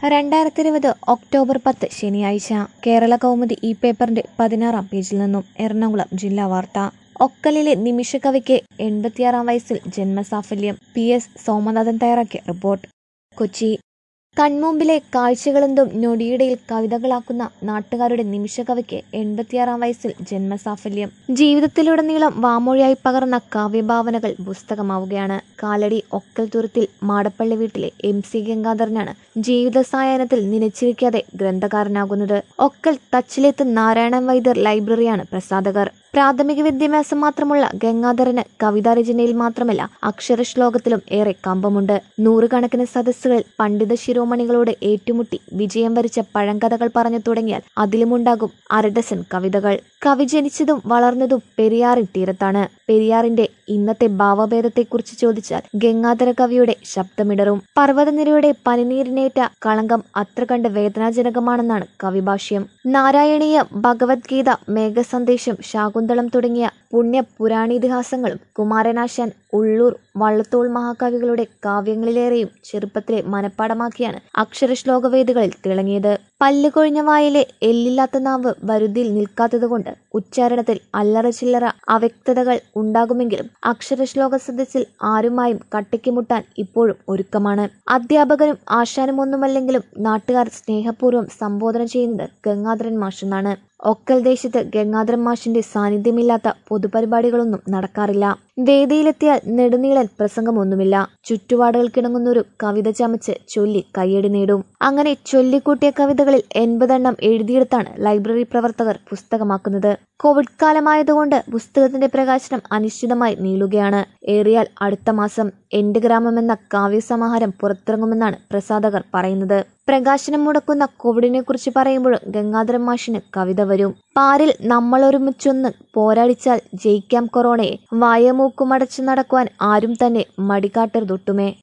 രണ്ടായിരത്തി ഇരുപത് ഒക്ടോബർ പത്ത് ശനിയാഴ്ച കേരള കൗമുദി ഈ പേപ്പറിന്റെ പതിനാറാം പേജിൽ നിന്നും എറണാകുളം ജില്ലാ വാർത്ത ഒക്കലിലെ നിമിഷകവിക്ക് എൺപത്തിയാറാം വയസ്സിൽ ജന്മസാഫല്യം പി എസ് സോമനാഥൻ തയ്യാറാക്കിയ റിപ്പോർട്ട് കൊച്ചി കൺമുമ്പിലെ കാഴ്ചകളെന്തും നൊടിയിടയിൽ കവിതകളാക്കുന്ന നാട്ടുകാരുടെ നിമിഷകവിക്ക് എൺപത്തിയാറാം വയസ്സിൽ ജന്മസാഫല്യം ജീവിതത്തിലുടനീളം വാമൊഴിയായി പകർന്ന കാവ്യഭാവനകൾ പുസ്തകമാവുകയാണ് കാലടി ഒക്കൽ തുരുത്തിൽ മാടപ്പള്ളി വീട്ടിലെ എം സി ഗംഗാധരനാണ് ജീവിത സായാഹ്നത്തിൽ നനച്ചിരിക്കാതെ ഗ്രന്ഥകാരനാകുന്നത് ഒക്കൽ തച്ചിലെത്ത് നാരായണൻ വൈദ്യർ ലൈബ്രറിയാണ് പ്രസാധകർ പ്രാഥമിക വിദ്യാഭ്യാസം മാത്രമുള്ള ഗംഗാധരന് കവിതാരചനയിൽ മാത്രമല്ല അക്ഷരശ്ലോകത്തിലും ഏറെ കമ്പമുണ്ട് നൂറുകണക്കിന് സദസ്സുകളിൽ പണ്ഡിത ശിരോമണികളോട് ഏറ്റുമുട്ടി വിജയം വരിച്ച പഴങ്കഥകൾ പറഞ്ഞു തുടങ്ങിയാൽ അതിലുമുണ്ടാകും അരഡസൻ കവിതകൾ കവി ജനിച്ചതും വളർന്നതും പെരിയാറിൻ തീരത്താണ് പെരിയാറിന്റെ ഇന്നത്തെ ഭാവഭേദത്തെക്കുറിച്ച് ചോദിച്ചാൽ ഗംഗാധര കവിയുടെ ശബ്ദമിടറും പർവ്വതനിരയുടെ പനിനീരിനേറ്റ കളങ്കം അത്ര കണ്ട് വേദനാജനകമാണെന്നാണ് കവിഭാഷ്യം നാരായണീയ ഭഗവത്ഗീത മേഘസന്ദേശം ശാകുന്തളം തുടങ്ങിയ പുണ്യ പുരാണീതിഹാസങ്ങളും കുമാരനാശാൻ ഉള്ളൂർ വള്ളത്തോൾ മഹാകവികളുടെ കാവ്യങ്ങളിലേറെയും ചെറുപ്പത്തിലെ മനപ്പാടമാക്കിയാണ് അക്ഷരശ്ലോകവേദികളിൽ തിളങ്ങിയത് പല്ലുകൊഴിഞ്ഞ വായിലെ എല്ലില്ലാത്ത നാവ് വരുതിയിൽ നിൽക്കാത്തതുകൊണ്ട് ഉച്ചാരണത്തിൽ അല്ലറ ചില്ലറ അവ്യക്തതകൾ ഉണ്ടാകുമെങ്കിലും അക്ഷരശ്ലോക സദസ്സിൽ ആരുമായും കട്ടിക്ക് മുട്ടാൻ ഇപ്പോഴും ഒരുക്കമാണ് അധ്യാപകനും ആശാനും ഒന്നുമല്ലെങ്കിലും നാട്ടുകാർ സ്നേഹപൂർവ്വം സംബോധന ചെയ്യുന്നത് ഗംഗാധരൻ മാഷെന്നാണ് ഒക്കൽ ദേശത്ത് ഗംഗാധരൻ മാഷിന്റെ സാന്നിധ്യമില്ലാത്ത പൊതുപരിപാടികളൊന്നും നടക്കാറില്ല വേദിയിലെത്തിയാൽ നെടുനീളൻ പ്രസംഗമൊന്നുമില്ല ചുറ്റുപാടുകൾക്കിണങ്ങുന്നൊരു കവിത ചമച്ച് ചൊല്ലി കയ്യടി നേടും അങ്ങനെ ചൊല്ലിക്കൂട്ടിയ കവിതകളിൽ എൺപതെണ്ണം എഴുതിയെടുത്താണ് ലൈബ്രറി പ്രവർത്തകർ പുസ്തകമാക്കുന്നത് കോവിഡ് കാലമായതുകൊണ്ട് പുസ്തകത്തിന്റെ പ്രകാശനം അനിശ്ചിതമായി നീളുകയാണ് ഏറിയാൽ അടുത്ത മാസം എന്റെ ഗ്രാമം എന്ന കാവ്യസമാഹാരം പുറത്തിറങ്ങുമെന്നാണ് പ്രസാധകർ പറയുന്നത് പ്രകാശനം മുടക്കുന്ന കോവിഡിനെ കുറിച്ച് പറയുമ്പോഴും ഗംഗാധരൻ മാഷിന് കവിത വരും പാരിൽ നമ്മളൊരുമിച്ചൊന്ന് പോരാടിച്ചാൽ ജയിക്കാം കൊറോണയെ വായമൂക്കുമടച്ചു നടക്കുവാൻ ആരും തന്നെ മടികാട്ടരുതൊട്ടുമേ